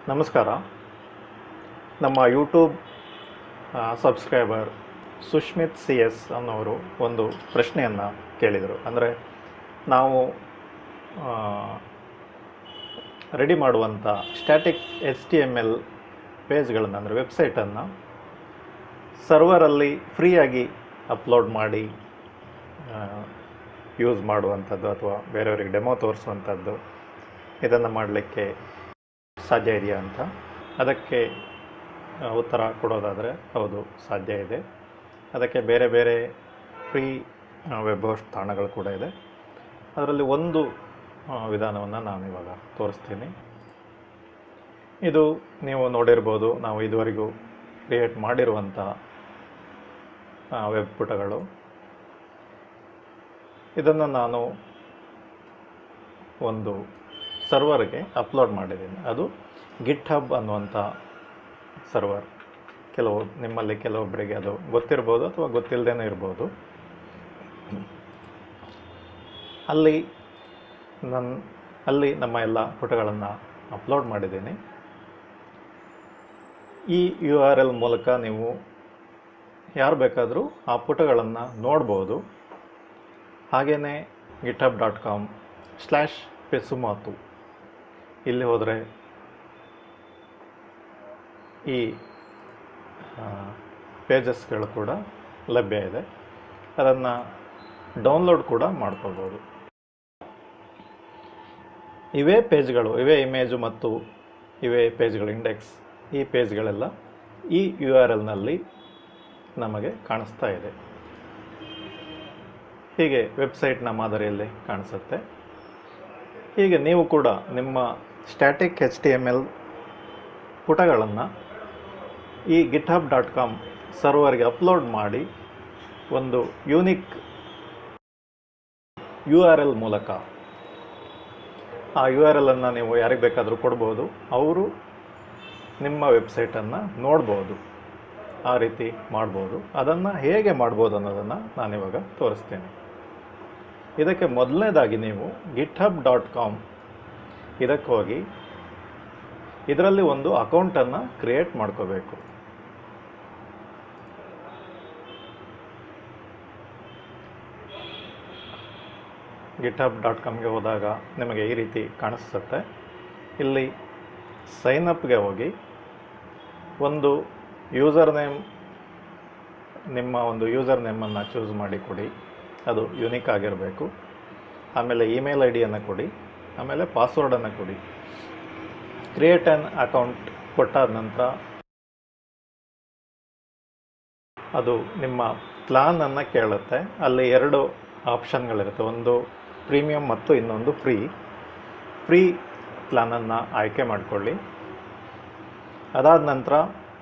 ನಮಸ್ಕಾರ ನಮ್ಮ YouTube subscriber Sushmit C S ಅನ್ನೋರು ಒಂದು ಪ್ರಶ್ನೆಯನ್ನು ಕೇಳಿದರು ಅಂದರೆ ನಾವು ರೆಡಿ ಮಾಡುವಂಥ static H T M L ಪೇಜ್ಗಳನ್ನು ಅಂದರೆ ವೆಬ್ಸೈಟನ್ನು ಸರ್ವರಲ್ಲಿ ಫ್ರೀಯಾಗಿ ಅಪ್ಲೋಡ್ ಮಾಡಿ ಯೂಸ್ ಮಾಡುವಂಥದ್ದು ಅಥವಾ ಬೇರೆಯವರಿಗೆ ಡೆಮೋ ತೋರಿಸುವಂಥದ್ದು ಇದನ್ನು ಮಾಡಲಿಕ್ಕೆ ಸಾಧ್ಯ ಇದೆಯಾ ಅಂತ ಅದಕ್ಕೆ ಆ, ಉತ್ತರ ಕೊಡೋದಾದರೆ ಹೌದು ಸಾಧ್ಯ ಇದೆ ಅದಕ್ಕೆ ಬೇರೆ ಬೇರೆ ಫ್ರೀ ವೆಬ್ ಹೋಸ್ಟ್ ತಾಣಗಳು ಕೂಡ ಇದೆ ಅದರಲ್ಲಿ ಒಂದು ವಿಧಾನವನ್ನು ನಾನು ಇವಾಗ ತೋರಿಸ್ತೀನಿ ಇದು ನೀವು ನೋಡಿರ್ಬೋದು ನಾವು ಇದುವರೆಗೂ ಕ್ರಿಯೇಟ್ ಮಾಡಿರುವಂಥ ವೆಬ್ ಪುಟಗಳು ಇದನ್ನು ನಾನು ಒಂದು ಸರ್ವರ್ಗೆ ಅಪ್ಲೋಡ್ ಮಾಡಿದ್ದೀನಿ ಅದು ಗಿಟ್ ಹಬ್ ಅನ್ನುವಂಥ ಸರ್ವರ್ ಕೆಲವು ನಿಮ್ಮಲ್ಲಿ ಕೆಲವೊಬ್ಬರಿಗೆ ಅದು ಗೊತ್ತಿರ್ಬೋದು ಅಥವಾ ಗೊತ್ತಿಲ್ಲದೇನೂ ಇರ್ಬೋದು ಅಲ್ಲಿ ನನ್ನ ಅಲ್ಲಿ ನಮ್ಮ ಎಲ್ಲ ಪುಟಗಳನ್ನು ಅಪ್ಲೋಡ್ ಮಾಡಿದ್ದೀನಿ ಈ ಯು ಆರ್ ಎಲ್ ಮೂಲಕ ನೀವು ಯಾರು ಬೇಕಾದರೂ ಆ ಪುಟಗಳನ್ನು ನೋಡ್ಬೋದು ಹಾಗೆಯೇ GitHub dot com slash Pesumatu ಇಲ್ಲಿ ಹೋದರೆ ಈ ಪೇಜಸ್ಗಳು ಕೂಡ ಲಭ್ಯ ಇದೆ ಅದನ್ನು ಡೌನ್ಲೋಡ್ ಕೂಡ ಮಾಡ್ಕೋಬೋದು ಇವೇ ಪೇಜ್ಗಳು ಇವೇ ಇಮೇಜು ಮತ್ತು ಇವೇ ಪೇಜ್ಗಳು ಇಂಡೆಕ್ಸ್ ಈ ಪೇಜ್ಗಳೆಲ್ಲ ಈ ಯು ಆರ್ ಎಲ್ನಲ್ಲಿ ನಮಗೆ ಕಾಣಿಸ್ತಾ ಇದೆ ಹೀಗೆ ವೆಬ್ಸೈಟ್ನ ಮಾದರಿಯಲ್ಲಿ ಕಾಣಿಸುತ್ತೆ ಹೀಗೆ ನೀವು ಕೂಡ ನಿಮ್ಮ static H T M L ಪುಟಗಳನ್ನು ಈ ಗಿಟ್ಹಬ್ ಡಾಟ್ ಕಾಮ್ ಸರ್ವರ್ಗೆ ಅಪ್ಲೋಡ್ ಮಾಡಿ ಒಂದು ಯೂನಿಕ್ ಯು ಆರ್ ಎಲ್ ಮೂಲಕ ಆ ಯು ಆರ್ ಎಲ್ಲನ್ನು ನೀವು ಯಾರಿಗೆ ಬೇಕಾದರೂ ಕೊಡ್ಬೋದು ಅವರು ನಿಮ್ಮ ವೆಬ್ಸೈಟನ್ನು ನೋಡ್ಬೋದು ಆ ರೀತಿ ಮಾಡ್ಬೋದು ಅದನ್ನು ಹೇಗೆ ಮಾಡ್ಬೋದು ಅನ್ನೋದನ್ನು ನಾನಿವಾಗ ತೋರಿಸ್ತೀನಿ ಇದಕ್ಕೆ ಮೊದಲನೇದಾಗಿ ನೀವು ಗಿಟ್ಹಬ್ ಡಾಟ್ ಕಾಮ್ ಇದಕ್ಕೆ ಹೋಗಿ ಇದರಲ್ಲಿ ಒಂದು ಅಕೌಂಟನ್ನು ಕ್ರಿಯೇಟ್ ಮಾಡ್ಕೋಬೇಕು ಗಿಟ್ಹಬ್ ಡಾಟ್ ಕಾಮ್ಗೆ ಹೋದಾಗ ನಿಮಗೆ ಈ ರೀತಿ ಕಾಣಿಸುತ್ತೆ ಇಲ್ಲಿ ಸೈನ್ ಅಪ್ಗೆ ಹೋಗಿ ಒಂದು ಯೂಸರ್ ನೇಮ್ ನಿಮ್ಮ ಒಂದು ಯೂಸರ್ ನೇಮನ್ನು ಚೂಸ್ ಮಾಡಿ ಕೊಡಿ ಅದು ಯುನಿಕ್ ಆಗಿರಬೇಕು ಆಮೇಲೆ ಇಮೇಲ್ ಐ ಡಿಯನ್ನು ಕೊಡಿ ಆಮೇಲೆ ಪಾಸ್ವರ್ಡನ್ನು ಕೊಡಿ ಕ್ರಿಯೇಟ್ ಆ್ಯನ್ ಅಕೌಂಟ್ ಕೊಟ್ಟಾದ ನಂತರ ಅದು ನಿಮ್ಮ ಪ್ಲಾನನ್ನು ಕೇಳುತ್ತೆ ಅಲ್ಲಿ ಎರಡು ಆಪ್ಷನ್ಗಳಿರುತ್ತೆ ಒಂದು ಪ್ರೀಮಿಯಂ ಮತ್ತು ಇನ್ನೊಂದು ಫ್ರೀ ಫ್ರೀ ಪ್ಲಾನನ್ನು ಆಯ್ಕೆ ಮಾಡಿಕೊಳ್ಳಿ ಅದಾದ ನಂತರ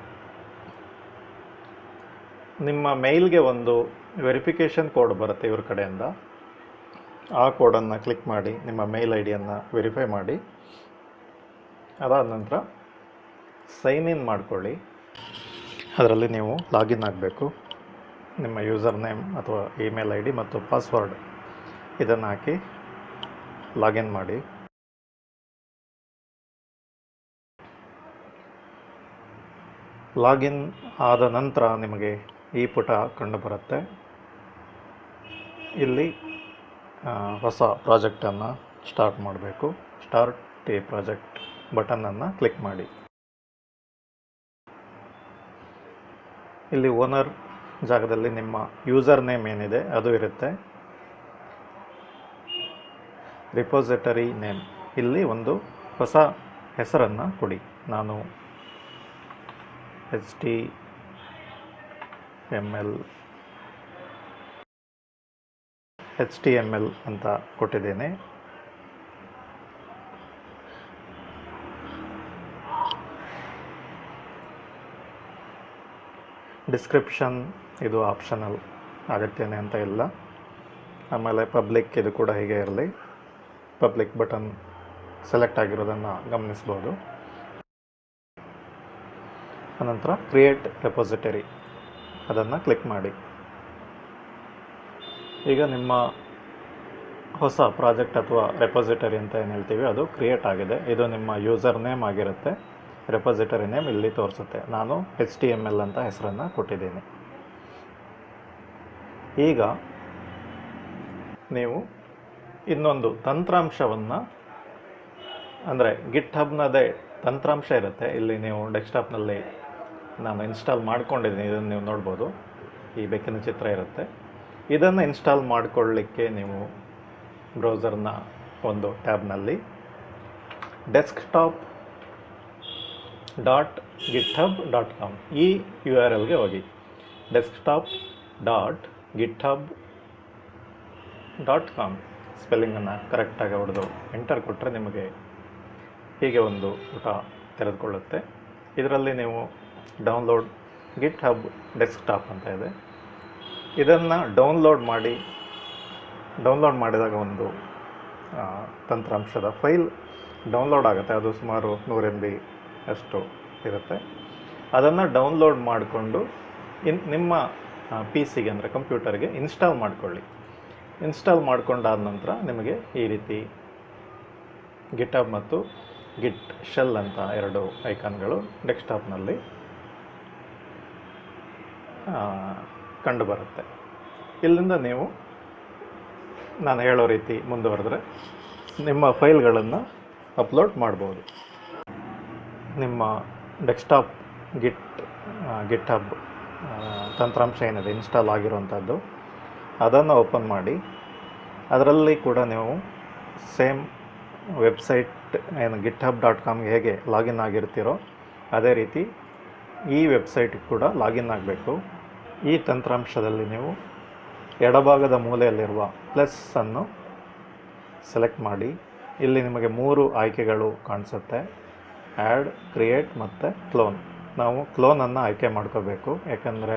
ನಿಮ್ಮ ಮೇಲ್ಗೆ ಒಂದು ವೆರಿಫಿಕೇಷನ್ ಕೋಡ್ ಬರುತ್ತೆ ಇವ್ರ ಕಡೆಯಿಂದ ಆ ಕೋಡನ್ನು ಕ್ಲಿಕ್ ಮಾಡಿ ನಿಮ್ಮ ಮೇಲ್ ಐ ಡಿಯನ್ನು ವೆರಿಫೈ ಮಾಡಿ ಅದಾದ ನಂತರ ಸೈನ್ ಇನ್ ಮಾಡಿಕೊಳ್ಳಿ ಅದರಲ್ಲಿ ನೀವು ಲಾಗಿನ್ ಆಗಬೇಕು ನಿಮ್ಮ ಯೂಸರ್ ನೇಮ್ ಅಥವಾ ಇಮೇಲ್ ಐ ಡಿ ಮತ್ತು ಪಾಸ್ವರ್ಡ್ ಇದನ್ನು ಹಾಕಿ ಲಾಗಿನ್ ಮಾಡಿ ಲಾಗಿನ್ ಆದ ನಂತರ ನಿಮಗೆ ಈ ಪುಟ ಕಂಡುಬರುತ್ತೆ ಇಲ್ಲಿ ಆ, ಹೊಸ ಪ್ರಾಜೆಕ್ಟನ್ನು ಸ್ಟಾರ್ಟ್ ಮಾಡಬೇಕು ಸ್ಟಾರ್ಟ್ ಎ ಪ್ರಾಜೆಕ್ಟ್ ಬಟನನ್ನು ಕ್ಲಿಕ್ ಮಾಡಿ ಇಲ್ಲಿ ಓನರ್ ಜಾಗದಲ್ಲಿ ನಿಮ್ಮ ಯೂಸರ್ ನೇಮ್ ಏನಿದೆ ಅದು ಇರುತ್ತೆ ರಿಪೋಸಿಟರಿ ನೇಮ್ ಇಲ್ಲಿ ಒಂದು ಹೊಸ ಹೆಸರನ್ನು ಕೊಡಿ ನಾನು H T M L H T M L ಅಂತ ಕೊಟ್ಟಿದ್ದೇನೆ ಡಿಸ್ಕ್ರಿಪ್ಷನ್ ಇದು ಆಪ್ಷನಲ್ ಅಗತ್ಯನೇ ಅಂತ ಇಲ್ಲ ಆಮೇಲೆ ಪಬ್ಲಿಕ್ ಇದು ಕೂಡ ಹೀಗೆ ಇರಲಿ ಪಬ್ಲಿಕ್ ಬಟನ್ ಸೆಲೆಕ್ಟ್ ಆಗಿರೋದನ್ನು ಗಮನಿಸ್ಬೋದು ಅನಂತರ ಕ್ರಿಯೇಟ್ ರೆಪೊಸಿಟರಿ ಅದನ್ನು ಕ್ಲಿಕ್ ಮಾಡಿ ಈಗ ನಿಮ್ಮ ಹೊಸ ಪ್ರಾಜೆಕ್ಟ್ ಅಥವಾ ರೆಪೊಸಿಟರಿ ಅಂತ ಏನು ಹೇಳ್ತೀವಿ ಅದು ಕ್ರಿಯೇಟ್ ಆಗಿದೆ ಇದು ನಿಮ್ಮ ಯೂಸರ್ ನೇಮ್ ಆಗಿರುತ್ತೆ ರೆಪಾಸಿಟರಿ ನೇಮ್ ಇಲ್ಲಿ ತೋರಿಸುತ್ತೆ ನಾನು ಎಚ್ ಟಿ ಎಮ್ ಎಲ್ ಅಂತ ಹೆಸರನ್ನು ಕೊಟ್ಟಿದ್ದೀನಿ ಈಗ ನೀವು ಇನ್ನೊಂದು ತಂತ್ರಾಂಶವನ್ನು ಅಂದರೆ ಗಿಟ್ ಹಬ್ನದೇ ತಂತ್ರಾಂಶ ಇರುತ್ತೆ ಇಲ್ಲಿ ನೀವು ಡೆಸ್ಕ್ಟಾಪ್ನಲ್ಲಿ ನಾನು ಇನ್ಸ್ಟಾಲ್ ಮಾಡ್ಕೊಂಡಿದ್ದೀನಿ ಇದನ್ನು ನೀವು ನೋಡ್ಬೋದು ಈ ಬೆಕ್ಕಿನ ಚಿತ್ರ ಇರುತ್ತೆ ಇದನ್ನು ಇನ್ಸ್ಟಾಲ್ ಮಾಡಿಕೊಳ್ಳಿಕ್ಕೆ ನೀವು ಬ್ರೌಸರ್ನ ಒಂದು ಟ್ಯಾಬ್ನಲ್ಲಿ desktop dot GitHub dot com ಈ ಯು ಆರ್ ಎಲ್ಗೆ ಹೋಗಿ desktop dot GitHub dot com ಸ್ಪೆಲ್ಲಿಂಗನ್ನು ಕರೆಕ್ಟಾಗಿ ಹೊಡೆದು ಎಂಟರ್ ಕೊಟ್ಟರೆ ನಿಮಗೆ ಹೀಗೆ ಒಂದು ಪುಟ ತೆರೆದುಕೊಳ್ಳುತ್ತೆ ಇದರಲ್ಲಿ ನೀವು ಡೌನ್ಲೋಡ್ ಗಿಟ್ ಹಬ್ ಡೆಸ್ಕ್ಟಾಪ್ ಅಂತ ಇದೆ ಇದನ್ನು ಡೌನ್ಲೋಡ್ ಮಾಡಿ ಡೌನ್ಲೋಡ್ ಮಾಡಿದಾಗ ಒಂದು ಆ, ತಂತ್ರಾಂಶದ ಫೈಲ್ ಡೌನ್ಲೋಡ್ ಆಗುತ್ತೆ ಅದು ಸುಮಾರು ನೂರು ಎಮ್ ಬಿ ಅಷ್ಟು ಇರುತ್ತೆ ಅದನ್ನು ಡೌನ್ಲೋಡ್ ಮಾಡಿಕೊಂಡು ಇನ್ ನಿಮ್ಮ ಪಿ ಸಿಗೆ ಅಂದರೆ ಕಂಪ್ಯೂಟರ್ಗೆ ಇನ್ಸ್ಟಾಲ್ ಮಾಡಿಕೊಳ್ಳಿ ಇನ್ಸ್ಟಾಲ್ ಮಾಡ್ಕೊಂಡಾದ ನಂತರ ನಿಮಗೆ ಈ ರೀತಿ ಗಿಟಬ್ ಮತ್ತು ಗಿಟ್ ಶೆಲ್ ಅಂತ ಎರಡು ಐಕಾನ್ಗಳು ಡೆಸ್ಕ್ಟಾಪ್ನಲ್ಲಿ ಕಂಡು ಬರುತ್ತೆ ಇಲ್ಲಿಂದ ನೀವು ನಾನು ಹೇಳೋ ರೀತಿ ಮುಂದುವರೆದ್ರೆ ನಿಮ್ಮ ಫೈಲ್ಗಳನ್ನು ಅಪ್ಲೋಡ್ ಮಾಡ್ಬೋದು ನಿಮ್ಮ ಡೆಸ್ಕ್ಟಾಪ್ ಗಿಟ್ ಗಿಟ್ ಹಬ್ ತಂತ್ರಾಂಶ ಏನಿದೆ ಇನ್ಸ್ಟಾಲ್ ಆಗಿರುವಂಥದ್ದು ಅದನ್ನು ಓಪನ್ ಮಾಡಿ ಅದರಲ್ಲಿ ಕೂಡ ನೀವು ಸೇಮ್ ವೆಬ್ಸೈಟ್ ಏನು ಗಿಟ್ ಹಬ್ ಡಾಟ್ ಕಾಮ್ಗೆ ಹೇಗೆ ಲಾಗಿನ್ ಆಗಿರ್ತೀರೋ ಅದೇ ರೀತಿ ಈ ವೆಬ್ಸೈಟ್ಗೆ ಕೂಡ ಲಾಗಿನ್ ಆಗಬೇಕು ಈ ತಂತ್ರಾಂಶದಲ್ಲಿ ನೀವು ಎಡಭಾಗದ ಮೂಲೆಯಲ್ಲಿರುವ ಪ್ಲಸ್ ಅನ್ನು ಸೆಲೆಕ್ಟ್ ಮಾಡಿ ಇಲ್ಲಿ ನಿಮಗೆ ಮೂರು ಆಯ್ಕೆಗಳು ಕಾಣಿಸುತ್ತೆ ಆ್ಯಡ್ ಕ್ರಿಯೇಟ್ ಮತ್ತು ಕ್ಲೋನ್ ನಾವು ಕ್ಲೋನನ್ನು ಆಯ್ಕೆ ಮಾಡ್ಕೋಬೇಕು ಯಾಕಂದರೆ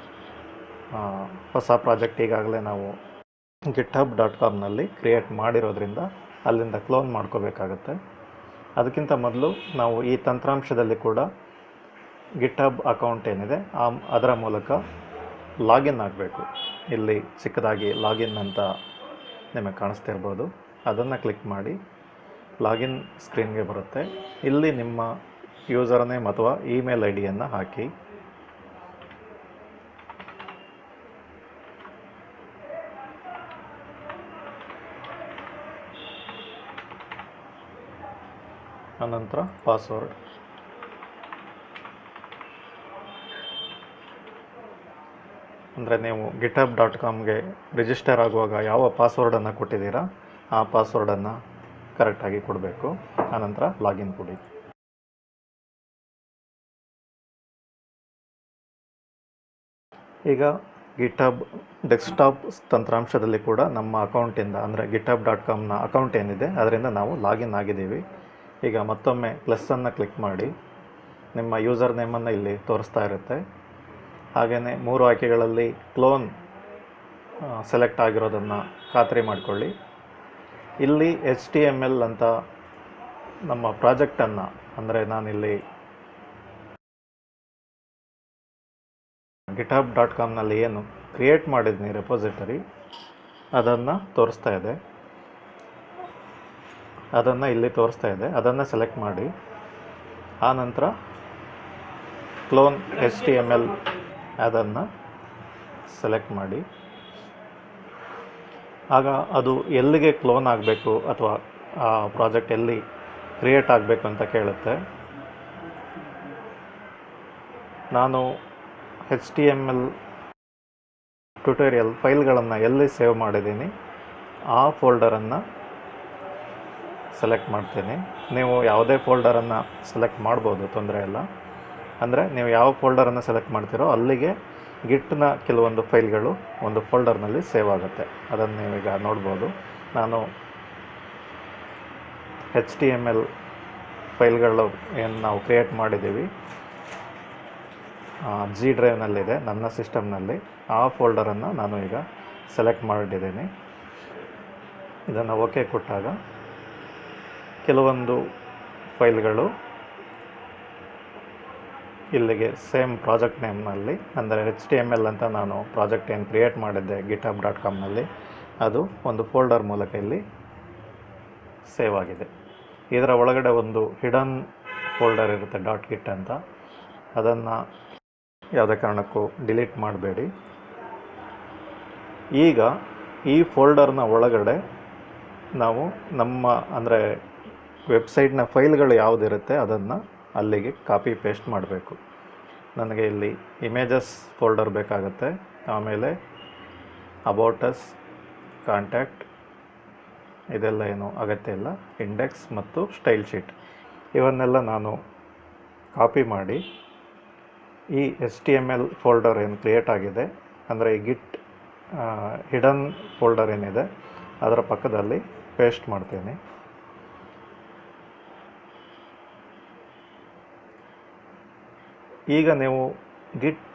ಹೊಸ ಪ್ರಾಜೆಕ್ಟ್ ಈಗಾಗಲೇ ನಾವು ಗಿಟ್ಹಬ್ ಡಾಟ್ ಕಾಮ್ನಲ್ಲಿ ಕ್ರಿಯೇಟ್ ಮಾಡಿರೋದ್ರಿಂದ ಅಲ್ಲಿಂದ ಕ್ಲೋನ್ ಮಾಡ್ಕೋಬೇಕಾಗತ್ತೆ ಅದಕ್ಕಿಂತ ಮೊದಲು ನಾವು ಈ ತಂತ್ರಾಂಶದಲ್ಲಿ ಕೂಡ ಗಿಟ್ಹಬ್ ಅಕೌಂಟ್ ಏನಿದೆ ಆ ಅದರ ಮೂಲಕ ಲಾಗಿನ್ ಆಗಬೇಕು ಇಲ್ಲಿ ಚಿಕ್ಕದಾಗಿ ಲಾಗಿನ್ ಅಂತ ನಿಮಗೆ ಕಾಣಿಸ್ತಿರ್ಬೋದು ಅದನ್ನು ಕ್ಲಿಕ್ ಮಾಡಿ ಲಾಗಿನ್ ಸ್ಕ್ರೀನ್ಗೆ ಬರುತ್ತೆ ಇಲ್ಲಿ ನಿಮ್ಮ ಯೂಸರ್ ನೇಮ್ ಅಥವಾ ಇಮೇಲ್ ಐ ಡಿಯನ್ನು ಹಾಕಿ ಅನಂತರ ಪಾಸ್ವರ್ಡ್ ಅಂದರೆ ನೀವು ಗಿಟಬ್ ಡಾಟ್ ಕಾಮ್ಗೆ ರಿಜಿಸ್ಟರ್ ಆಗುವಾಗ ಯಾವ ಪಾಸ್ವರ್ಡನ್ನು ಕೊಟ್ಟಿದ್ದೀರಾ ಆ ಪಾಸ್ವರ್ಡನ್ನು ಕರೆಕ್ಟಾಗಿ ಕೊಡಬೇಕು ಆನಂತರ ಲಾಗಿನ್ ಕೊಡಿ ಈಗ ಗಿಟಬ್ ಡೆಸ್ಕ್ಟಾಪ್ ತಂತ್ರಾಂಶದಲ್ಲಿ ಕೂಡ ನಮ್ಮ ಅಕೌಂಟಿಂದ ಅಂದರೆ ಗಿಟಬ್ ಡಾಟ್ ಕಾಮ್ನ ಅಕೌಂಟ್ ಏನಿದೆ ಅದರಿಂದ ನಾವು ಲಾಗಿನ್ ಆಗಿದ್ದೀವಿ ಈಗ ಮತ್ತೊಮ್ಮೆ ಪ್ಲಸ್ಸನ್ನು ಕ್ಲಿಕ್ ಮಾಡಿ ನಿಮ್ಮ ಯೂಸರ್ ನೇಮನ್ನು ಇಲ್ಲಿ ತೋರಿಸ್ತಾ ಇರುತ್ತೆ ಹಾಗೆಯೇ ಮೂರು ಆಯ್ಕೆಗಳಲ್ಲಿ ಕ್ಲೋನ್ ಸೆಲೆಕ್ಟ್ ಆಗಿರೋದನ್ನು ಖಾತ್ರಿ ಮಾಡಿಕೊಳ್ಳಿ ಇಲ್ಲಿ ಎಚ್ ಟಿ ಎಮ್ ಎಲ್ ಅಂತ ನಮ್ಮ ಪ್ರಾಜೆಕ್ಟನ್ನು ಅಂದರೆ ನಾನಿಲ್ಲಿ ಗಿಟಬ್ ಡಾಟ್ ಕಾಮ್ನಲ್ಲಿ ಏನು ಕ್ರಿಯೇಟ್ ಮಾಡಿದ್ದೀನಿ ರೆಪೋಸಿಟರಿ ಅದನ್ನು ತೋರಿಸ್ತಾ ಇದೆ ಅದನ್ನು ಇಲ್ಲಿ ತೋರಿಸ್ತಾ ಇದೆ ಅದನ್ನು ಸೆಲೆಕ್ಟ್ ಮಾಡಿ ಆ ನಂತರ clone H T M L ಅದನ್ನು ಸೆಲೆಕ್ಟ್ ಮಾಡಿ ಆಗ ಅದು ಎಲ್ಲಿಗೆ ಕ್ಲೋನ್ ಆಗಬೇಕು ಅಥವಾ ಆ ಪ್ರಾಜೆಕ್ಟ್ ಎಲ್ಲಿ ಕ್ರಿಯೇಟ್ ಆಗಬೇಕು ಅಂತ ಕೇಳುತ್ತೆ ನಾನು H T M L tutorial ಫೈಲ್ಗಳನ್ನು ಎಲ್ಲಿ ಸೇವ್ ಮಾಡಿದ್ದೀನಿ ಆ ಫೋಲ್ಡರನ್ನು ಸೆಲೆಕ್ಟ್ ಮಾಡ್ತೀನಿ ನೀವು ಯಾವುದೇ ಫೋಲ್ಡರನ್ನು ಸೆಲೆಕ್ಟ್ ಮಾಡ್ಬೋದು ತೊಂದರೆ ಇಲ್ಲ ಅಂದರೆ ನೀವು ಯಾವ ಫೋಲ್ಡರನ್ನು ಸೆಲೆಕ್ಟ್ ಮಾಡ್ತೀರೋ ಅಲ್ಲಿಗೆ ಗಿಟ್ನ ಕೆಲವೊಂದು ಫೈಲ್ಗಳು ಒಂದು ಫೋಲ್ಡರ್ನಲ್ಲಿ ಸೇವ್ ಆಗುತ್ತೆ ಅದನ್ನು ನೀವೀಗ ನೋಡ್ಬೋದು ನಾನು ಎಚ್ ಟಿ ಎಮ್ ಎಲ್ ಫೈಲ್ಗಳು ಏನು ನಾವು ಕ್ರಿಯೇಟ್ ಮಾಡಿದ್ದೀವಿ ಜಿ ಡ್ರೈವ್ನಲ್ಲಿದೆ ನನ್ನ ಸಿಸ್ಟಮ್ನಲ್ಲಿ ಆ ಫೋಲ್ಡರನ್ನು ನಾನು ಈಗ ಸೆಲೆಕ್ಟ್ ಮಾಡಿದ್ದೀನಿ ಇದನ್ನು ಓಕೆ ಕೊಟ್ಟಾಗ ಕೆಲವೊಂದು ಫೈಲ್ಗಳು ಇಲ್ಲಿಗೆ ಸೇಮ್ ಪ್ರಾಜೆಕ್ಟ್ ನೇಮ್ನಲ್ಲಿ ಅಂದರೆ ಎಚ್ ಟಿ ಎಮ್ ಎಲ್ ಅಂತ ನಾನು ಪ್ರಾಜೆಕ್ಟ್ ಏನು ಕ್ರಿಯೇಟ್ ಮಾಡಿದ್ದೆ ಗಿಟಬ್ ಡಾಟ್ ಕಾಮ್ನಲ್ಲಿ ಅದು ಒಂದು ಫೋಲ್ಡರ್ ಮೂಲಕ ಇಲ್ಲಿ ಸೇವ್ ಆಗಿದೆ ಇದರ ಒಳಗಡೆ ಒಂದು ಹಿಡನ್ ಫೋಲ್ಡರ್ ಇರುತ್ತೆ ಡಾಟ್ ಗಿಟ್ ಅಂತ ಅದನ್ನು ಯಾವುದೇ ಕಾರಣಕ್ಕೂ ಡಿಲೀಟ್ ಮಾಡಬೇಡಿ ಈಗ ಈ ಫೋಲ್ಡರ್ನ ಒಳಗಡೆ ನಾವು ನಮ್ಮ ಅಂದರೆ ವೆಬ್ಸೈಟ್ನ ಫೈಲ್ಗಳು ಯಾವುದಿರುತ್ತೆ ಅದನ್ನು ಅಲ್ಲಿಗೆ ಕಾಪಿ ಪೇಸ್ಟ್ ಮಾಡಬೇಕು ನನಗೆ ಇಲ್ಲಿ ಇಮೇಜಸ್ ಫೋಲ್ಡರ್ ಬೇಕಾಗುತ್ತೆ ಆಮೇಲೆ ಅಬೌಟಸ್ ಕಾಂಟ್ಯಾಕ್ಟ್ ಇದೆಲ್ಲ ಏನು ಅಗತ್ಯ ಇಲ್ಲ ಇಂಡೆಕ್ಸ್ ಮತ್ತು ಸ್ಟೈಲ್ ಶೀಟ್ ಇವನ್ನೆಲ್ಲ ನಾನು ಕಾಪಿ ಮಾಡಿ ಈ S T M L folder ಏನು ಕ್ರಿಯೇಟ್ ಆಗಿದೆ ಅಂದರೆ ಈ ಗಿಟ್ ಹಿಡನ್ ಫೋಲ್ಡರ್ ಏನಿದೆ ಅದರ ಪಕ್ಕದಲ್ಲಿ ಪೇಸ್ಟ್ ಮಾಡ್ತೀನಿ ಈಗ ನೀವು ಗಿಟ್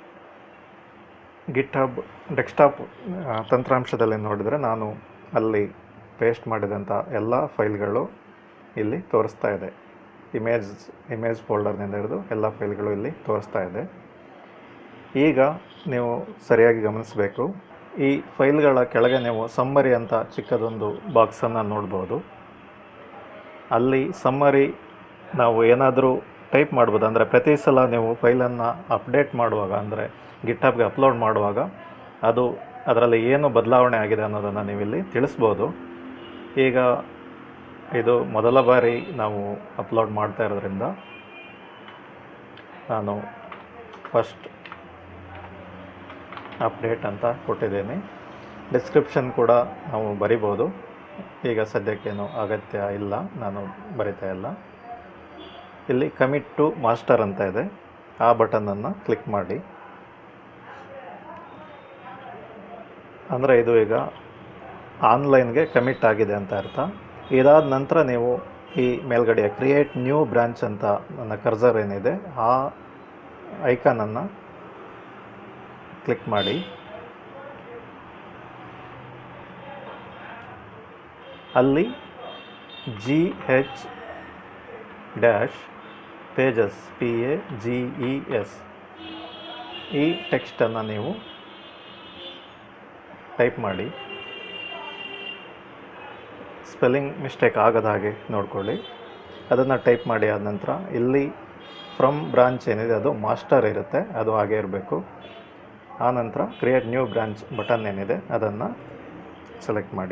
ಗಿಟ್ ಹಬ್ ಡೆಸ್ಕ್ಟಾಪ್ ತಂತ್ರಾಂಶದಲ್ಲಿ ನೋಡಿದರೆ ನಾನು ಅಲ್ಲಿ ಪೇಸ್ಟ್ ಮಾಡಿದಂಥ ಎಲ್ಲ ಫೈಲ್ಗಳು ಇಲ್ಲಿ ತೋರಿಸ್ತಾ ಇದೆ ಇಮೇಜ್ ಇಮೇಜ್ ಫೋಲ್ಡರ್ನಿಂದ ಹಿಡಿದು ಎಲ್ಲ ಫೈಲ್ಗಳು ಇಲ್ಲಿ ತೋರಿಸ್ತಾ ಇದೆ ಈಗ ನೀವು ಸರಿಯಾಗಿ ಗಮನಿಸಬೇಕು ಈ ಫೈಲ್ಗಳ ಕೆಳಗೆ ನೀವು ಸಮ್ಮರಿ ಅಂತ ಚಿಕ್ಕದೊಂದು ಬಾಕ್ಸನ್ನು ನೋಡ್ಬೋದು ಅಲ್ಲಿ ಸಮ್ಮರಿ ನಾವು ಏನಾದರೂ ಟೈಪ್ ಮಾಡ್ಬೋದು ಅಂದರೆ ಪ್ರತಿ ಸಲ ನೀವು ಫೈಲನ್ನು ಅಪ್ಡೇಟ್ ಮಾಡುವಾಗ ಅಂದರೆ ಗಿಟ್ಹಬ್ಗೆ ಅಪ್ಲೋಡ್ ಮಾಡುವಾಗ ಅದು ಅದರಲ್ಲಿ ಏನು ಬದಲಾವಣೆ ಆಗಿದೆ ಅನ್ನೋದನ್ನು ನೀವಿಲ್ಲಿ ತಿಳಿಸ್ಬೋದು ಈಗ ಇದು ಮೊದಲ ಬಾರಿ ನಾವು ಅಪ್ಲೋಡ್ ಮಾಡ್ತಾ ಇರೋದ್ರಿಂದ ನಾನು ಫಸ್ಟ್ ಅಪ್ಡೇಟ್ ಅಂತ ಕೊಟ್ಟಿದ್ದೀನಿ ಡಿಸ್ಕ್ರಿಪ್ಷನ್ ಕೂಡ ನಾವು ಬರಿಬೋದು ಈಗ ಸದ್ಯಕ್ಕೇನು ಅಗತ್ಯ ಇಲ್ಲ ನಾನು ಬರಿತಾ ಇಲ್ಲ ಇಲ್ಲಿ ಕಮಿಟ್ ಟು ಮಾಸ್ಟರ್ ಅಂತ ಇದೆ ಆ ಬಟನನ್ನು ಕ್ಲಿಕ್ ಮಾಡಿ ಅಂದರೆ ಇದು ಈಗ ಆನ್ಲೈನ್ಗೆ ಕಮಿಟ್ ಆಗಿದೆ ಅಂತ ಅರ್ಥ ಇದಾದ ನಂತರ ನೀವು ಈ ಮೇಲ್ಗಡೆ ಕ್ರಿಯೇಟ್ ನ್ಯೂ ಬ್ರಾಂಚ್ ಅಂತ ನನ್ನ ಕರ್ಸರ್ ಏನಿದೆ ಆ ಐಕಾನನ್ನು ಕ್ಲಿಕ್ ಮಾಡಿ ಅಲ್ಲಿ G H dash pages P A G E S ಈ ಟೆಕ್ಸ್ಟನ್ನು ನೀವು ಟೈಪ್ ಮಾಡಿ ಸ್ಪೆಲ್ಲಿಂಗ್ ಮಿಸ್ಟೇಕ್ ಆಗದ ಹಾಗೆ ನೋಡ್ಕೊಳ್ಳಿ ಅದನ್ನು ಟೈಪ್ ಮಾಡಿ ಆದ ನಂತರ ಇಲ್ಲಿ ಫ್ರಮ್ ಬ್ರಾಂಚ್ ಏನಿದೆ ಅದು ಮಾಸ್ಟರ್ ಇರುತ್ತೆ ಅದು ಹಾಗೆ ಇರಬೇಕು ಆ ನಂತರ ಕ್ರಿಯೇಟ್ ನ್ಯೂ ಬ್ರಾಂಚ್ ಬಟನ್ ಏನಿದೆ ಅದನ್ನು ಸೆಲೆಕ್ಟ್ ಮಾಡಿ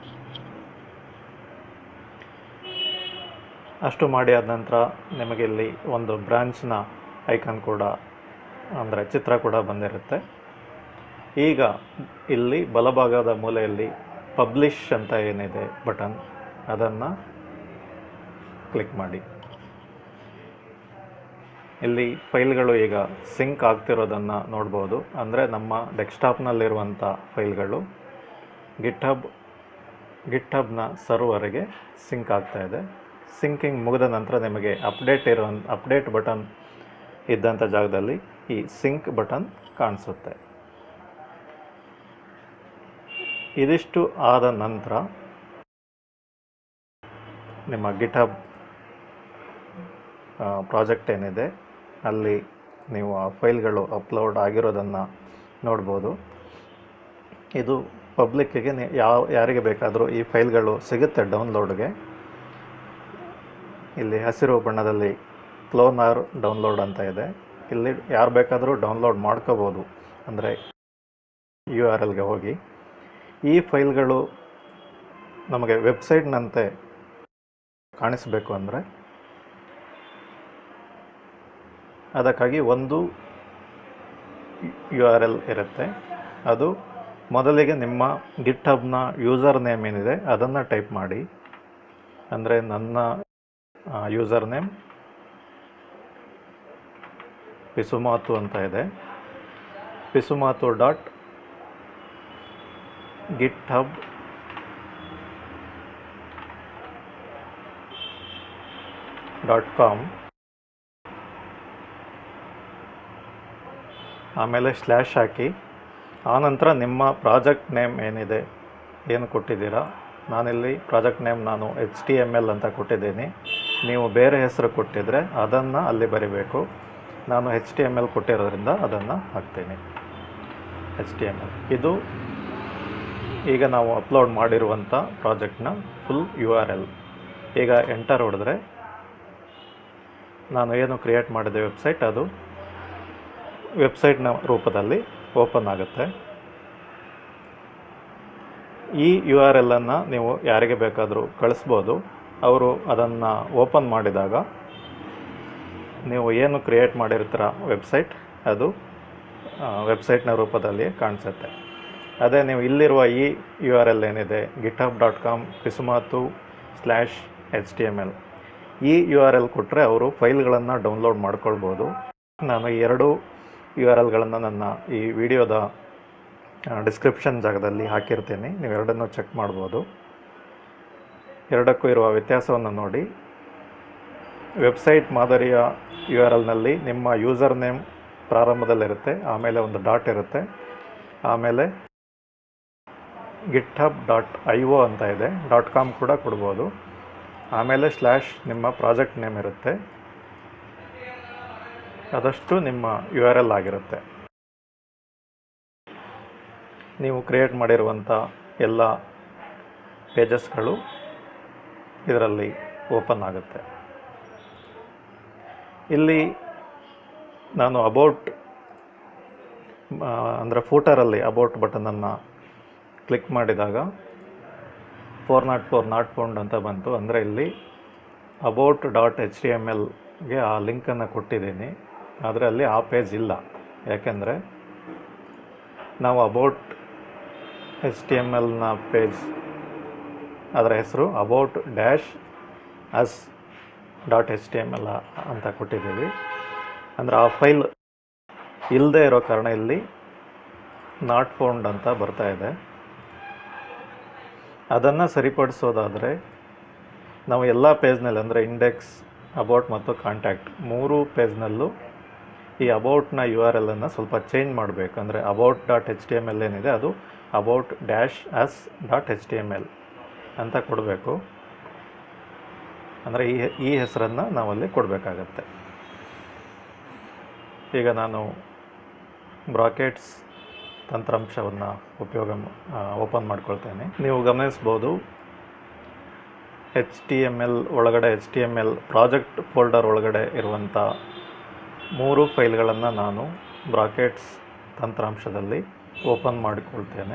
ಅಷ್ಟು ಮಾಡಿ ಆದ ನಂತರ ನಿಮಗೆ ಇಲ್ಲಿ ಒಂದು ಬ್ರಾಂಚ್ನ ಐಕಾನ್ ಕೂಡ ಅಂದರೆ ಚಿತ್ರ ಕೂಡ ಬಂದಿರುತ್ತೆ ಈಗ ಇಲ್ಲಿ ಬಲಭಾಗದ ಮೂಲೆಯಲ್ಲಿ ಪಬ್ಲಿಷ್ ಅಂತ ಏನಿದೆ ಬಟನ್ ಅದನ್ನು ಕ್ಲಿಕ್ ಮಾಡಿ ಇಲ್ಲಿ ಫೈಲ್ಗಳು ಈಗ ಸಿಂಕ್ ಆಗ್ತಿರೋದನ್ನು ನೋಡ್ಬೋದು ಅಂದರೆ ನಮ್ಮ ಡೆಸ್ಕ್ಟಾಪ್ನಲ್ಲಿರುವಂಥ ಫೈಲ್ಗಳು ಗಿಟ್ಹಬ್ ಗಿಟ್ಹಬ್ನ ಸರ್ವರ್ಗೆ ಸಿಂಕ್ ಆಗ್ತಾ ಇದೆ ಸಿಂಕಿಂಗ್ ಮುಗಿದ ನಂತರ ನಿಮಗೆ ಅಪ್ಡೇಟ್ ಇರೋ ಅಪ್ಡೇಟ್ ಬಟನ್ ಇದ್ದಂಥ ಜಾಗದಲ್ಲಿ ಈ ಸಿಂಕ್ ಬಟನ್ ಕಾಣಿಸುತ್ತೆ ಇದಿಷ್ಟು ಆದ ನಂತರ ನಿಮ್ಮ ಗಿಟ್ಹಬ್ ಪ್ರಾಜೆಕ್ಟ್ ಏನಿದೆ ಅಲ್ಲಿ ನೀವು ಆ ಫೈಲ್ಗಳು ಅಪ್ಲೋಡ್ ಆಗಿರೋದನ್ನು ನೋಡ್ಬೋದು ಇದು ಪಬ್ಲಿಕ್ಕಿಗೆ ನೀ ಯಾವ ಯಾರಿಗೆ ಬೇಕಾದರೂ ಈ ಫೈಲ್ಗಳು ಸಿಗುತ್ತೆ ಡೌನ್ಲೋಡ್ಗೆ ಇಲ್ಲಿ ಹಸಿರು ಬಣ್ಣದಲ್ಲಿ ಕ್ಲೋನಾರ್ ಡೌನ್ಲೋಡ್ ಅಂತ ಇದೆ ಇಲ್ಲಿ ಯಾರು ಬೇಕಾದರೂ ಡೌನ್ಲೋಡ್ ಮಾಡ್ಕೋಬೋದು ಅಂದರೆ ಯು ಆರ್ ಎಲ್ಗೆ ಹೋಗಿ ಈ ಫೈಲ್ಗಳು ನಮಗೆ ವೆಬ್ಸೈಟ್ನಂತೆ ಕಾಣಿಸಬೇಕು ಅಂದರೆ ಅದಕ್ಕಾಗಿ ಒಂದು ಯು ಆರ್ ಎಲ್ ಇರುತ್ತೆ ಅದು ಮೊದಲಿಗೆ ನಿಮ್ಮ ಗಿಟ್ ಹಬ್ನ ಯೂಸರ್ ನೇಮ್ ಏನಿದೆ ಅದನ್ನು ಟೈಪ್ ಮಾಡಿ ಅಂದರೆ ನನ್ನ ಯೂಸರ್ ನೇಮ್ ಪಿಸುಮಾತು ಅಂತ ಇದೆ Pisumatu dot GitHub dot com ಆಮೇಲೆ ಸ್ಲ್ಯಾಶ್ ಹಾಕಿ ಆನಂತರ ನಿಮ್ಮ ಪ್ರಾಜೆಕ್ಟ್ ನೇಮ್ ಏನಿದೆ ಏನು ಕೊಟ್ಟಿದ್ದೀರಾ ನಾನಿಲ್ಲಿ ಪ್ರಾಜೆಕ್ಟ್ ನೇಮ್ ನಾನು ಎಚ್ ಟಿ ಎಮ್ ಎಲ್ ಅಂತ ಕೊಟ್ಟಿದ್ದೀನಿ ನೀವು ಬೇರೆ ಹೆಸರು ಕೊಟ್ಟಿದ್ದರೆ ಅದನ್ನು ಅಲ್ಲಿ ಬರಿಬೇಕು ನಾನು ಎಚ್ ಟಿ ಎಮ್ ಎಲ್ ಕೊಟ್ಟಿರೋದ್ರಿಂದ ಅದನ್ನು ಹಾಕ್ತೀನಿ ಎಚ್ ಟಿ ಎಮ್ ಎಲ್ ಇದು ಈಗ ನಾವು ಅಪ್ಲೋಡ್ ಮಾಡಿರುವಂಥ ಪ್ರಾಜೆಕ್ಟ್ನ ಫುಲ್ ಯು ಆರ್ ಎಲ್ ಈಗ ಎಂಟರ್ ಹೊಡೆದ್ರೆ ನಾನು ಏನು ಕ್ರಿಯೇಟ್ ಮಾಡಿದೆ ವೆಬ್ಸೈಟ್ ಅದು ವೆಬ್ಸೈಟ್ನ ರೂಪದಲ್ಲಿ ಓಪನ್ ಆಗುತ್ತೆ ಈ ಯು ಆರ್ ಎಲ್ಲನ್ನು ನೀವು ಯಾರಿಗೆ ಬೇಕಾದರೂ ಕಳಿಸ್ಬೋದು ಅವರು ಅದನ್ನು ಓಪನ್ ಮಾಡಿದಾಗ ನೀವು ಏನು ಕ್ರಿಯೇಟ್ ಮಾಡಿರ್ತೀರ ವೆಬ್ಸೈಟ್ ಅದು ವೆಬ್ಸೈಟ್ನ ರೂಪದಲ್ಲಿ ಕಾಣಿಸುತ್ತೆ ಅದೇ ನೀವು ಇಲ್ಲಿರುವ ಈ ಯು ಆರ್ ಎಲ್ ಏನಿದೆ GitHub dot com Pisumatu slash H T M L ಈ ಯು ಆರ್ ಎಲ್ ಕೊಟ್ಟರೆ ಅವರು ಫೈಲ್ಗಳನ್ನು ಡೌನ್ಲೋಡ್ ಮಾಡ್ಕೊಳ್ಬೋದು ನಾನು ಈ ಎರಡು ಯು ಆರ್ ಎಲ್ಗಳನ್ನು ನನ್ನ ಈ ವಿಡಿಯೋದ ಡಿಸ್ಕ್ರಿಪ್ಷನ್ ಜಾಗದಲ್ಲಿ ಹಾಕಿರ್ತೀನಿ ನೀವು ಎರಡನ್ನೂ ಚೆಕ್ ಮಾಡ್ಬೋದು ಎರಡಕ್ಕೂ ಇರುವ ವ್ಯತ್ಯಾಸವನ್ನು ನೋಡಿ ವೆಬ್ಸೈಟ್ ಮಾದರಿಯ ಯು ಆರ್ ಎಲ್ನಲ್ಲಿ ನಿಮ್ಮ ಯೂಸರ್ ನೇಮ್ ಪ್ರಾರಂಭದಲ್ಲಿರುತ್ತೆ ಆಮೇಲೆ ಒಂದು ಡಾಟ್ ಇರುತ್ತೆ ಆಮೇಲೆ GitHub dot I O ಅಂತ ಇದೆ ಡಾಟ್ ಕಾಮ್ ಕೂಡ ಕೊಡ್ಬೋದು ಆಮೇಲೆ ಸ್ಲ್ಯಾಶ್ ನಿಮ್ಮ ಪ್ರಾಜೆಕ್ಟ್ ನೇಮ್ ಇರುತ್ತೆ ಅದಷ್ಟು ನಿಮ್ಮ ಯು ಆರ್ ಎಲ್ ಆಗಿರುತ್ತೆ ನೀವು ಕ್ರಿಯೇಟ್ ಮಾಡಿರುವಂಥ ಎಲ್ಲ ಪೇಜಸ್ಗಳು ಇದರಲ್ಲಿ ಓಪನ್ ಆಗುತ್ತೆ ಇಲ್ಲಿ ನಾನು ಅಬೌಟ್ ಅಂದರೆ ಫೂಟರಲ್ಲಿ ಅಬೌಟ್ ಬಟನನ್ನು ಕ್ಲಿಕ್ ಮಾಡಿದಾಗ four not four not found ಅಂತ ಬಂತು ಅಂದರೆ ಇಲ್ಲಿ about dot H D M ಎಲ್ಗೆ ಆ ಲಿಂಕನ್ನು ಕೊಟ್ಟಿದ್ದೀನಿ ಆದರೆ ಅಲ್ಲಿ ಆ ಪೇಜ್ ಇಲ್ಲ ಯಾಕೆಂದರೆ ನಾವು ಅಬೌಟ್ ಎಚ್ ಟಿ ಎಮ್ ಎಲ್ನ ಪೇಜ್ ಅದರ ಹೆಸರು about dash us dot H T M L ಅಂತ ಕೊಟ್ಟಿದ್ದೀವಿ ಅಂದರೆ ಆ ಫೈಲ್ ಇಲ್ಲದೆ ಇರೋ ಕಾರಣ ಇಲ್ಲಿ ನಾಟ್ ಫೌಂಡ್ ಅಂತ ಬರ್ತಾ ಇದೆ ಅದನ್ನು ಸರಿಪಡಿಸೋದಾದರೆ ನಾವು ಎಲ್ಲ ಪೇಜ್ನಲ್ಲಿ ಅಂದರೆ ಇಂಡೆಕ್ಸ್ ಅಬೌಟ್ ಮತ್ತು ಕಾಂಟ್ಯಾಕ್ಟ್ ಮೂರು ಪೇಜ್ನಲ್ಲೂ ಈ ಅಬೌಟ್ನ ಯು ಆರ್ ಎಲ್ಲನ್ನು ಸ್ವಲ್ಪ ಚೇಂಜ್ ಮಾಡಬೇಕು ಅಂದರೆ about dot H T M L ಏನಿದೆ ಅದು about dash us dot H T M L ಅಂತ ಕೊಡಬೇಕು ಅಂದರೆ ಈ ಈ ಹೆಸರನ್ನು ನಾವಲ್ಲಿ ಕೊಡಬೇಕಾಗತ್ತೆ ಈಗ ನಾನು ಬ್ರಾಕೆಟ್ಸ್ ತಂತ್ರಾಂಶವನ್ನು ಉಪಯೋಗ ಓಪನ್ ಮಾಡ್ಕೊಳ್ತೇನೆ ನೀವು ಗಮನಿಸ್ಬೋದು ಎಚ್ ಟಿ ಎಮ್ ಎಲ್ ಒಳಗಡೆ H T M L project folder ಒಳಗಡೆ ಇರುವಂಥ ಮೂರು ಫೈಲ್ಗಳನ್ನು ನಾನು ಬ್ರಾಕೆಟ್ಸ್ ತಂತ್ರಾಂಶದಲ್ಲಿ ಓಪನ್ ಮಾಡಿಕೊಳ್ತೇನೆ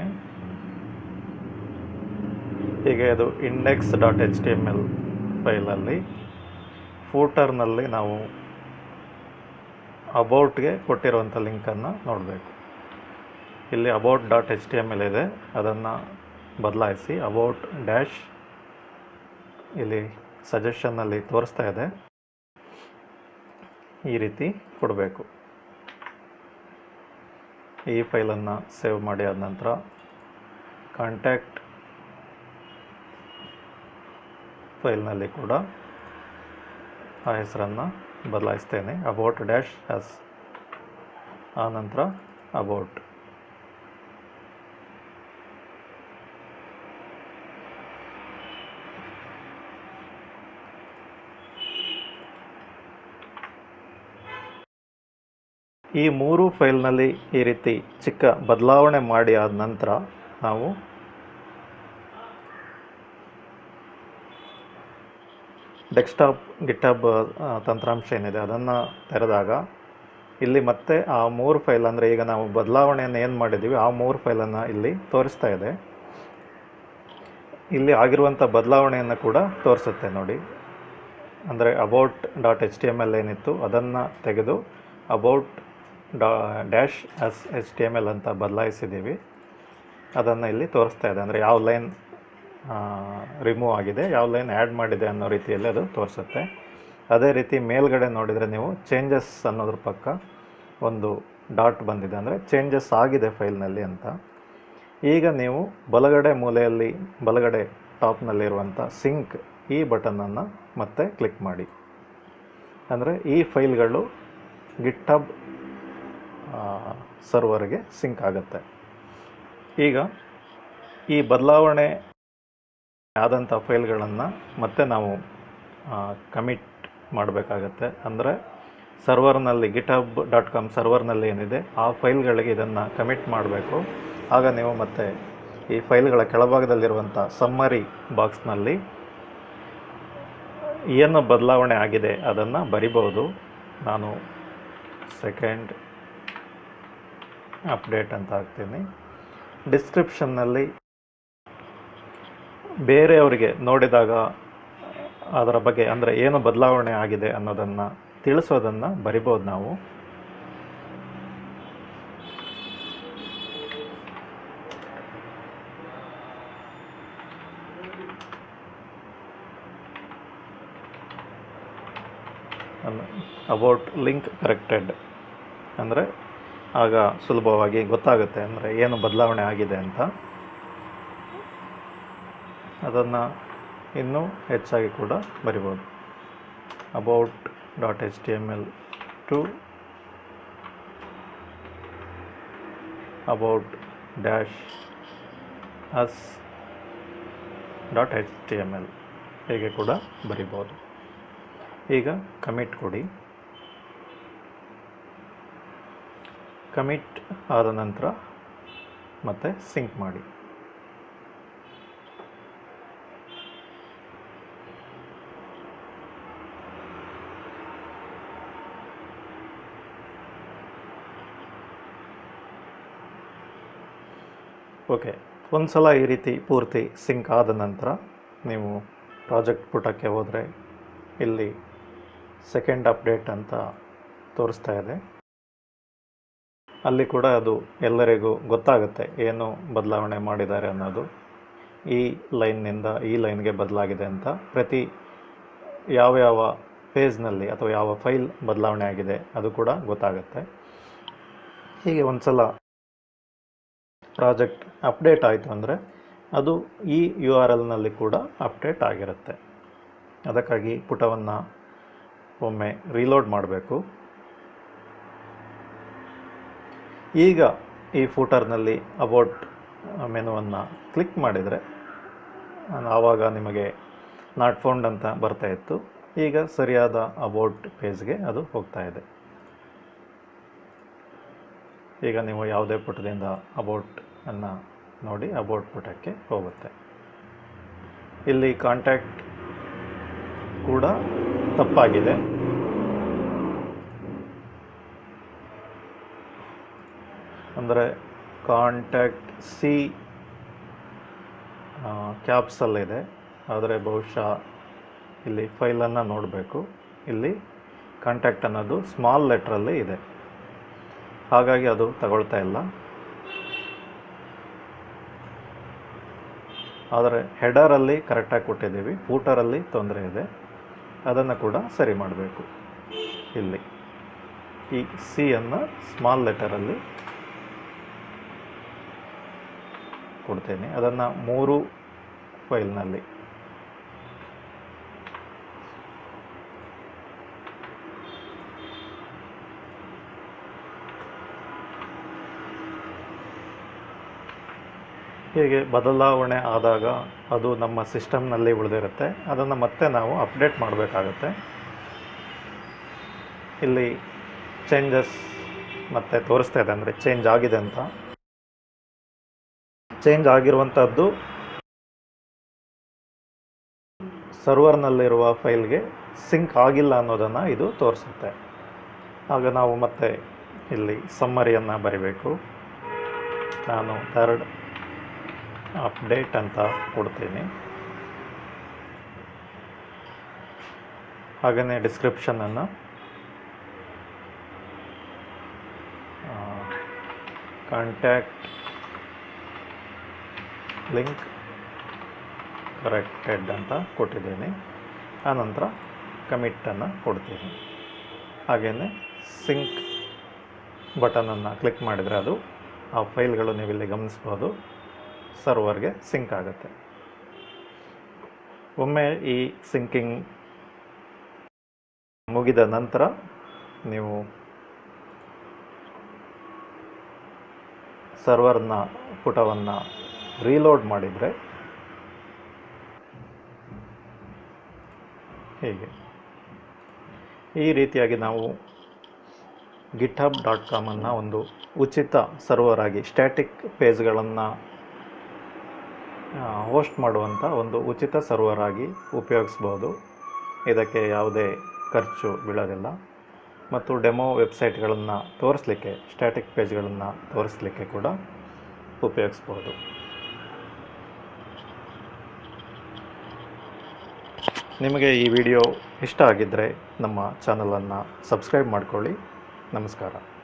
ಹೀಗೆ ಅದು index dot H T M L ಫೈಲಲ್ಲಿ ಫೂಟರ್ನಲ್ಲಿ ನಾವು ಅಬೌಟ್ಗೆ ಕೊಟ್ಟಿರುವಂಥ ಲಿಂಕನ್ನು ನೋಡಬೇಕು ಇಲ್ಲಿ about dot H T M L ಇದೆ ಅದನ್ನು ಬದಲಾಯಿಸಿ ಅಬೌಟ್ ಡ್ಯಾಶ್ ಇಲ್ಲಿ ಸಜೆಷನ್ನಲ್ಲಿ ತೋರಿಸ್ತಾ ಇದೆ ಈ ರೀತಿ ಕೊಡಬೇಕು ಈ ಫೈಲನ್ನು ಸೇವ್ ಮಾಡಿ ಆದ ನಂತರ ಕಾಂಟ್ಯಾಕ್ಟ್ ಫೈಲ್ನಲ್ಲಿ ಕೂಡ ಆ ಹೆಸರನ್ನು ಬದಲಾಯಿಸ್ತೇನೆ ಅಬೌಟ್ ಡ್ಯಾಶ್ ಎಸ್ ಆ ನಂತರ ಅಬೌಟ್ ಈ ಮೂರು ಫೈಲ್ನಲ್ಲಿ ಈ ರೀತಿ ಚಿಕ್ಕ ಬದಲಾವಣೆ ಮಾಡಿ ಆದ ನಂತರ ನಾವು ಡೆಸ್ಕ್ಟಾಪ್ ಗಿಟ್ಹಬ್ ತಂತ್ರಾಂಶ ಏನಿದೆ ಅದನ್ನು ತೆರೆದಾಗ ಇಲ್ಲಿ ಮತ್ತೆ ಆ ಮೂರು ಫೈಲ್ ಅಂದರೆ ಈಗ ನಾವು ಬದಲಾವಣೆಯನ್ನು ಏನು ಮಾಡಿದ್ದೀವಿ ಆ ಮೂರು ಫೈಲನ್ನು ಇಲ್ಲಿ ತೋರಿಸ್ತಾ ಇದೆ ಇಲ್ಲಿ ಆಗಿರುವಂಥ ಬದಲಾವಣೆಯನ್ನು ಕೂಡ ತೋರಿಸುತ್ತೆ ನೋಡಿ ಅಂದರೆ about dot H T M L ಏನಿತ್ತು ಅದನ್ನು ತೆಗೆದು ಅಬೌಟ್ ಡಾ dash S H T M L ಅಂತ ಬದಲಾಯಿಸಿದ್ದೀವಿ ಅದನ್ನು ಇಲ್ಲಿ ತೋರಿಸ್ತಾ ಇದೆ ಅಂದರೆ ಯಾವ ಲೈನ್ ರಿಮೂವ್ ಆಗಿದೆ ಯಾವ ಲೈನ್ ಆ್ಯಡ್ ಮಾಡಿದೆ ಅನ್ನೋ ರೀತಿಯಲ್ಲಿ ಅದು ತೋರಿಸುತ್ತೆ ಅದೇ ರೀತಿ ಮೇಲ್ಗಡೆ ನೋಡಿದರೆ ನೀವು ಚೇಂಜಸ್ ಅನ್ನೋದ್ರ ಪಕ್ಕ ಒಂದು ಡಾಟ್ ಬಂದಿದೆ ಅಂದರೆ ಚೇಂಜಸ್ ಆಗಿದೆ ಫೈಲ್ನಲ್ಲಿ ಅಂತ ಈಗ ನೀವು ಬಲಗಡೆ ಮೂಲೆಯಲ್ಲಿ ಬಲಗಡೆ ಟಾಪ್ನಲ್ಲಿರುವಂಥ ಸಿಂಕ್ ಈ ಬಟನನ್ನು ಮತ್ತೆ ಕ್ಲಿಕ್ ಮಾಡಿ ಅಂದರೆ ಈ ಫೈಲ್ಗಳು ಗಿಟ್ಹಬ್ ಸರ್ವರ್ಗೆ ಸಿಂಕ್ ಆಗುತ್ತೆ ಈಗ ಈ ಬದಲಾವಣೆ ಆದಂಥ ಫೈಲ್ಗಳನ್ನು ಮತ್ತೆ ನಾವು ಕಮಿಟ್ ಮಾಡಬೇಕಾಗತ್ತೆ ಅಂದರೆ ಸರ್ವರ್ನಲ್ಲಿ ಗಿಟ್ಹಬ್ ಡಾಟ್ ಕಾಮ್ ಸರ್ವರ್ನಲ್ಲಿ ಏನಿದೆ ಆ ಫೈಲ್ಗಳಿಗೆ ಇದನ್ನು ಕಮಿಟ್ ಮಾಡಬೇಕು ಆಗ ನೀವು ಮತ್ತೆ ಈ ಫೈಲ್ಗಳ ಕೆಳಭಾಗದಲ್ಲಿರುವಂಥ ಸಮ್ಮರಿ ಬಾಕ್ಸ್ನಲ್ಲಿ ಏನು ಬದಲಾವಣೆ ಆಗಿದೆ ಅದನ್ನು ಬರಿಬೋದು ನಾನು ಸೆಕೆಂಡ್ ಅಪ್ಡೇಟ್ ಅಂತ ಹಾಕ್ತೀನಿ ಡಿಸ್ಕ್ರಿಪ್ಷನ್ನಲ್ಲಿ ಬೇರೆಯವರಿಗೆ ನೋಡಿದಾಗ ಅದರ ಬಗ್ಗೆ ಅಂದರೆ ಏನು ಬದಲಾವಣೆ ಆಗಿದೆ ಅನ್ನೋದನ್ನು ತಿಳಿಸೋದನ್ನು ಬರಿಬೋದು ನಾವು ಅಬೌಟ್ ಲಿಂಕ್ ಕರೆಕ್ಟೆಡ್ ಅಂದರೆ ಆಗ ಸುಲಭವಾಗಿ ಗೊತ್ತಾಗುತ್ತೆ ಅಂದರೆ ಏನು ಬದಲಾವಣೆ ಆಗಿದೆ ಅಂತ ಅದನ್ನು ಇನ್ನೂ ಹೆಚ್ಚಾಗಿ ಕೂಡ ಬರಿಬೋದು about dot H T M L to about dash us dot H T M L ಹೀಗೆ ಕೂಡ ಬರಿಬೋದು ಈಗ ಕಮಿಟ್ ಕೊಡಿ ಕಮಿಟ್ ಆದ ನಂತರ ಮತ್ತೆ ಸಿಂಕ್ ಮಾಡಿ ಓಕೆ ಒಂದು ಸಲ ಈ ರೀತಿ ಪೂರ್ತಿ ಸಿಂಕ್ ಆದ ನಂತರ ನೀವು ಪ್ರಾಜೆಕ್ಟ್ ಪುಟಕ್ಕೆ ಹೋದರೆ ಇಲ್ಲಿ ಸೆಕೆಂಡ್ ಅಪ್ಡೇಟ್ ಅಂತ ತೋರಿಸ್ತಾ ಇದೆ ಅಲ್ಲಿ ಕೂಡ ಅದು ಎಲ್ಲರಿಗೂ ಗೊತ್ತಾಗುತ್ತೆ ಏನು ಬದಲಾವಣೆ ಮಾಡಿದ್ದಾರೆ ಅನ್ನೋದು ಈ ಲೈನ್ನಿಂದ ಈ ಲೈನ್ಗೆ ಬದಲಾಗಿದೆ ಅಂತ ಪ್ರತಿ ಯಾವ ಯಾವ ಪೇಜ್ನಲ್ಲಿ ಅಥವಾ ಯಾವ ಫೈಲ್ ಬದಲಾವಣೆ ಆಗಿದೆ ಅದು ಕೂಡ ಗೊತ್ತಾಗುತ್ತೆ ಹೀಗೆ ಒಂದು ಸಲ ಪ್ರಾಜೆಕ್ಟ್ ಅಪ್ಡೇಟ್ ಆಯಿತು ಅಂದರೆ ಅದು ಈ ಯು ಆರ್ ಎಲ್ನಲ್ಲಿ ಕೂಡ ಅಪ್ಡೇಟ್ ಆಗಿರುತ್ತೆ ಅದಕ್ಕಾಗಿ ಪುಟವನ್ನು ಒಮ್ಮೆ ರೀಲೋಡ್ ಮಾಡಬೇಕು ಈಗ ಈ ಫೂಟರ್ನಲ್ಲಿ ಅಬೌಟ್ ಮೆನುವನ್ನು ಕ್ಲಿಕ್ ಮಾಡಿದರೆ ಆವಾಗ ನಿಮಗೆ ನಾಟ್ ಫೌಂಡ್ ಅಂತ ಬರ್ತಾ ಇತ್ತು ಈಗ ಸರಿಯಾದ ಅಬೌಟ್ ಪೇಜ್ಗೆ ಅದು ಹೋಗ್ತಾ ಇದೆ ಈಗ ನೀವು ಯಾವುದೇ ಪುಟದಿಂದ ಅಬೌಟ್ ಅನ್ನು ನೋಡಿ ಅಬೌಟ್ ಪುಟಕ್ಕೆ ಹೋಗುತ್ತೆ ಇಲ್ಲಿ ಕಾಂಟ್ಯಾಕ್ಟ್ ಕೂಡ ತಪ್ಪಾಗಿದೆ ಅಂದರೆ ಕಾಂಟ್ಯಾಕ್ಟ್ ಸಿ ಕ್ಯಾಪ್ಸಲ್ಲಿದೆ ಆದರೆ ಬಹುಶಃ ಇಲ್ಲಿ ಫೈಲನ್ನು ನೋಡಬೇಕು ಇಲ್ಲಿ ಕಾಂಟ್ಯಾಕ್ಟ್ ಅನ್ನೋದು ಸ್ಮಾಲ್ ಲೆಟ್ರಲ್ಲಿ ಇದೆ ಹಾಗಾಗಿ ಅದು ತಗೊಳ್ತಾ ಇಲ್ಲ ಆದರೆ ಹೆಡರಲ್ಲಿ ಕರೆಕ್ಟಾಗಿ ಕೊಟ್ಟಿದ್ದೀವಿ ಫೂಟರಲ್ಲಿ ತೊಂದರೆ ಇದೆ ಅದನ್ನು ಕೂಡ ಸರಿ ಮಾಡಬೇಕು ಇಲ್ಲಿ ಈ ಸಿಯನ್ನು ಸ್ಮಾಲ್ ಲೆಟರಲ್ಲಿ ಕೊಡ್ತೇನೆ ಅದನ್ನು ಮೂರು ಫೈಲ್ನಲ್ಲಿ ಹೀಗೆ ಬದಲಾವಣೆ ಆದಾಗ ಅದು ನಮ್ಮ ಸಿಸ್ಟಮ್ನಲ್ಲಿ ಉಳಿದಿರುತ್ತೆ ಅದನ್ನು ಮತ್ತೆ ನಾವು ಅಪ್ಡೇಟ್ ಮಾಡಬೇಕಾಗತ್ತೆ ಇಲ್ಲಿ ಚೇಂಜಸ್ ಮತ್ತೆ ತೋರಿಸ್ತಾ ಇದೆ ಅಂದರೆ ಚೇಂಜ್ ಆಗಿದೆ ಅಂತ ಚೇಂಜ್ ಆಗಿರುವಂಥದ್ದು ಸರ್ವರ್ನಲ್ಲಿರುವ ಫೈಲ್ಗೆ ಸಿಂಕ್ ಆಗಿಲ್ಲ ಅನ್ನೋದನ್ನು ಇದು ತೋರಿಸುತ್ತೆ ಆಗ ನಾವು ಮತ್ತೆ ಇಲ್ಲಿ ಸಮ್ಮರಿಯನ್ನು ಬರಿಬೇಕು ನಾನು ಥರ್ಡ್ ಅಪ್ಡೇಟ್ ಅಂತ ಕೊಡ್ತೀನಿ ಹಾಗೆಯೇ ಡಿಸ್ಕ್ರಿಪ್ಷನನ್ನು ಕಾಂಟ್ಯಾಕ್ಟ್ ಲಿಂಕ್ ಕರೆಕ್ಟೆಡ್ ಅಂತ ಕೊಟ್ಟಿದ್ದೀನಿ ಆನಂತರ ಕಮಿಟನ್ನು ಕೊಡ್ತೀನಿ ಹಾಗೆಯೇ ಸಿಂಕ್ ಬಟನನ್ನು ಕ್ಲಿಕ್ ಮಾಡಿದರೆ ಅದು ಆ ಫೈಲ್ಗಳು ನೀವಿಲ್ಲಿ ಗಮನಿಸ್ಬೋದು ಸರ್ವರ್ಗೆ ಸಿಂಕ್ ಆಗುತ್ತೆ ಒಮ್ಮೆ ಈ ಸಿಂಕಿಂಗ್ ಮುಗಿದ ನಂತರ ನೀವು ಸರ್ವರ್ನ ಪುಟವನ್ನು ರೀಲೋಡ್ ಮಾಡಿದರೆ ಹೀಗೆ ಈ ರೀತಿಯಾಗಿ ನಾವು ಗಿಟ್ಹಬ್ ಡಾಟ್ ಕಾಮನ್ನು ಒಂದು ಉಚಿತ ಸರ್ವರ್ ಆಗಿ ಸ್ಟ್ಯಾಟಿಕ್ ಪೇಜ್ಗಳನ್ನು ಹೋಸ್ಟ್ ಮಾಡುವಂಥ ಒಂದು ಉಚಿತ ಸರ್ವರ್ ಆಗಿ ಉಪಯೋಗಿಸ್ಬೋದು ಇದಕ್ಕೆ ಯಾವುದೇ ಖರ್ಚು ಬೀಳೋದಿಲ್ಲ ಮತ್ತು ಡೆಮೋ ವೆಬ್ಸೈಟ್ಗಳನ್ನು ತೋರಿಸಲಿಕ್ಕೆ ಸ್ಟ್ಯಾಟಿಕ್ ಪೇಜ್ಗಳನ್ನು ತೋರಿಸಲಿಕ್ಕೆ ಕೂಡ ಉಪಯೋಗಿಸ್ಬೋದು ನಿಮಗೆ ಈ ವಿಡಿಯೋ ಇಷ್ಟ ಆಗಿದ್ದರೆ ನಮ್ಮ ಚಾನಲನ್ನು ಸಬ್ಸ್ಕ್ರೈಬ್ ಮಾಡಿಕೊಳ್ಳಿ ನಮಸ್ಕಾರ